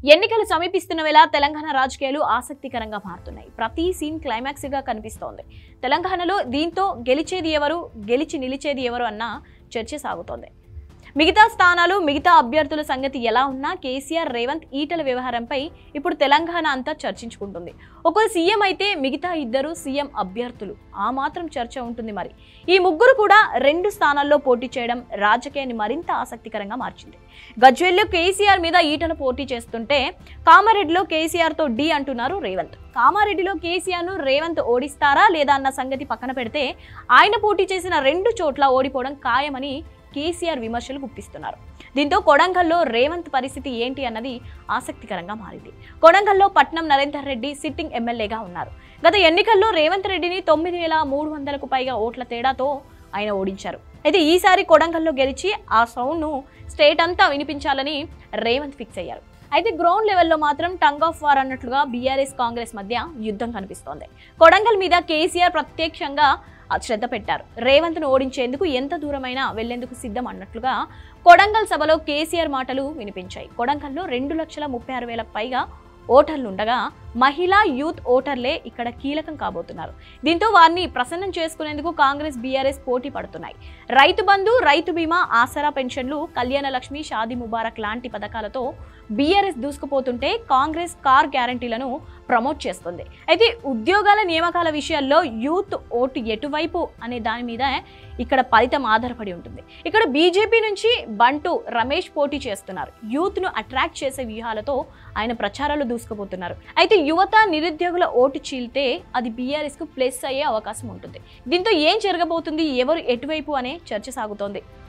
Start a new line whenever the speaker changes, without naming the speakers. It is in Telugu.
ఎన్నికలు సమీపిస్తున్న వేళ తెలంగాణ రాజకీయాలు ఆసక్తికరంగా మారుతున్నాయి ప్రతి సీన్ క్లైమాక్స్ గా కనిపిస్తోంది తెలంగాణలో దీంతో గెలిచేది ఎవరు గెలిచి నిలిచేది ఎవరు అన్న చర్చ సాగుతోంది మిగతా స్థానాలు మిగతా అభ్యర్థుల సంగతి ఎలా ఉన్నా కేసీఆర్ రేవంత్ ఈటల వ్యవహారంపై ఇప్పుడు తెలంగాణ అంతా చర్చించుకుంటుంది ఒకరు సీఎం అయితే మిగతా ఇద్దరు సీఎం అభ్యర్థులు ఆ మాత్రం చర్చ ఉంటుంది మరి ఈ ముగ్గురు కూడా రెండు స్థానాల్లో పోటీ చేయడం రాజకీయాన్ని మరింత ఆసక్తికరంగా మార్చింది గజ్వేల్లో కేసీఆర్ మీద ఈటల పోటీ చేస్తుంటే కామారెడ్డిలో కేసీఆర్తో డి అంటున్నారు రేవంత్ కామారెడ్డిలో కేసీఆర్ను రేవంత్ ఓడిస్తారా లేదా అన్న సంగతి పక్కన పెడితే ఆయన పోటీ చేసిన రెండు చోట్ల ఓడిపోవడం ఖాయమని కేసీఆర్ విమర్శలు గుప్పిస్తున్నారు దీంతో కొడంగల్లో రేవంత్ పరిస్థితి ఏంటి అన్నది ఆసక్తికరంగా మారింది కొడంగల్లో పట్నం నరేందర్ రెడ్డి సిట్టింగ్ ఎమ్మెల్యేగా ఉన్నారు గత ఎన్నికల్లో రేవంత్ రెడ్డిని తొమ్మిది వేల మూడు వందలకు పైగా ఓట్ల తేడాతో ఆయన ఓడించారు అయితే ఈసారి కొడంగల్లో గెలిచి ఆ సౌండ్ను స్టేట్ అంతా వినిపించాలని రేవంత్ ఫిక్స్ అయ్యారు అయితే గ్రౌండ్ లెవెల్లో మాత్రం టంగ్ ఆఫ్ వార్ అన్నట్లుగా బీఆర్ఎస్ కాంగ్రెస్ మధ్య యుద్ధం కనిపిస్తోంది కొడంగల్ మీద కేసీఆర్ ప్రత్యక్షంగా శ్రద్ధ పెట్టారు రేవంత్ను ఓడించేందుకు ఎంత దూరమైనా వెళ్లేందుకు సిద్ధం అన్నట్లుగా కొడంగల్ సభలో కేసీఆర్ మాటలు వినిపించాయి కొడంగల్లో రెండు లక్షల ముప్పై ఆరు వేల పైగా ఓటర్లు ఉండగా మహిళా యూత్ ఓటర్లే ఇక్కడ కీలకం కాబోతున్నారు దీంతో వారిని ప్రసన్నం చేసుకునేందుకు కాంగ్రెస్ బీఆర్ఎస్ పోటీ పడుతున్నాయి రైతు బంధు రైతు బీమా ఆసరా పెన్షన్లు కళ్యాణ లక్ష్మి షాదీ ముబారక్ లాంటి పథకాలతో బీఆర్ఎస్ దూసుకుపోతుంటే కాంగ్రెస్ కార్ గ్యారంటీలను ప్రమోట్ చేస్తుంది అయితే ఉద్యోగాల నియామకాల విషయాల్లో యూత్ ఓటు ఎటువైపు అనే దాని మీద ఇక్కడ ఫలితం ఆధారపడి ఉంటుంది ఇక్కడ బీజేపీ నుంచి బంటు రమేష్ పోటీ చేస్తున్నారు యూత్ను అట్రాక్ట్ చేసే వ్యూహాలతో ఆయన ప్రచారాలు దూసుకుపోతున్నారు అయితే యువత నిరుద్యోగుల ఓటు చీల్తే అది బీఆర్ఎస్కు ప్లస్ అయ్యే అవకాశం ఉంటుంది దీంతో ఏం జరగబోతుంది ఎవరు ఎటువైపు అనే చర్చ సాగుతోంది